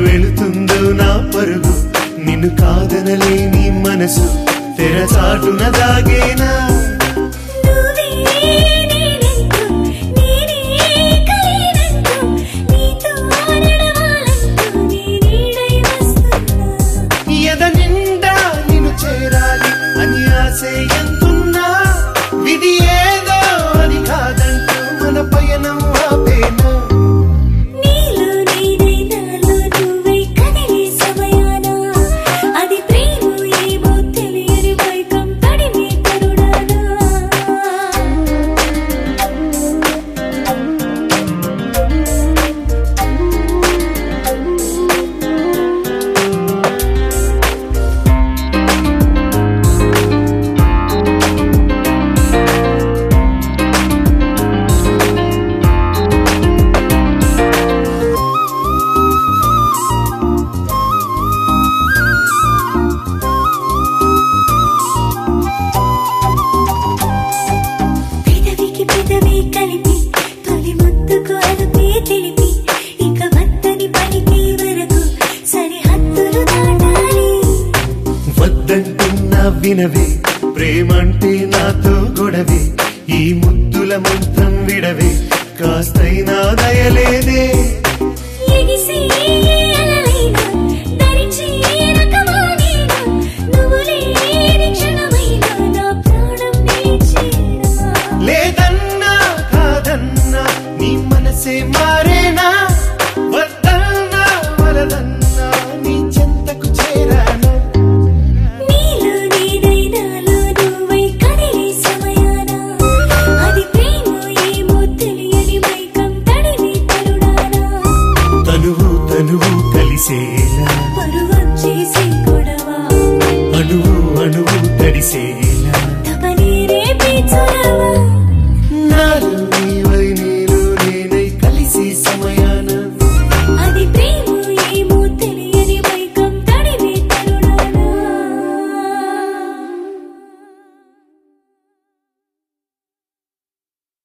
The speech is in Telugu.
వెళుతుందో నా పరుగు నిన్ను కాదనలేని మనసు తెరచాటున దాగేనా నువ్వే నేనంటూ నేనే కలినంటూ నీతో నడవాలంటూ నీ నీడై వస్తున్నా ఎద నిండా నిన్ను చేరాలి అని ఆశే ఎంతున్నా విధి ఏదో అని కాదంటూ మన పయనం ఆపేనా నీలో నీదై నాలో నువ్వై కదిలే సమయాన అది ప్రేమ ఏమో తెలియని మైకం తడిమి తరుడానా పెదవికి పెదవి కలిపి తొలి ముద్దుకు అదుపే తెలిపి ఇక వద్దని పలికే వరకు సరిహద్దులు దాటాలి వద్దంటున్నా వినవే ప్రేమంటే నాతో గొడవే ఈ ముద్దుల మంత్రం విడవే కాస్తైనా దయలేదే ఎగిసి అలలైనా దరిచి రకమానేనా నువ్వు లేని క్షణమైనా నా ప్రాణం నిలిచేనా లేదన్నా కాదన్నా నీ మనసే మారేనా వద్దన్నా వలదన్నా నీ చెంతకు చేరానా నీలో నీదై నాలో నువ్వై కదిలే సమయాన అది ప్రేమ ఏమో తెలియని మైకం తడిమి తరుడానా తనువు తనువు కలిసేలా పరువొచ్చేసి గొడవ అణువు అణువు తడిసేలా తపనే రేపే చొరవ నాలో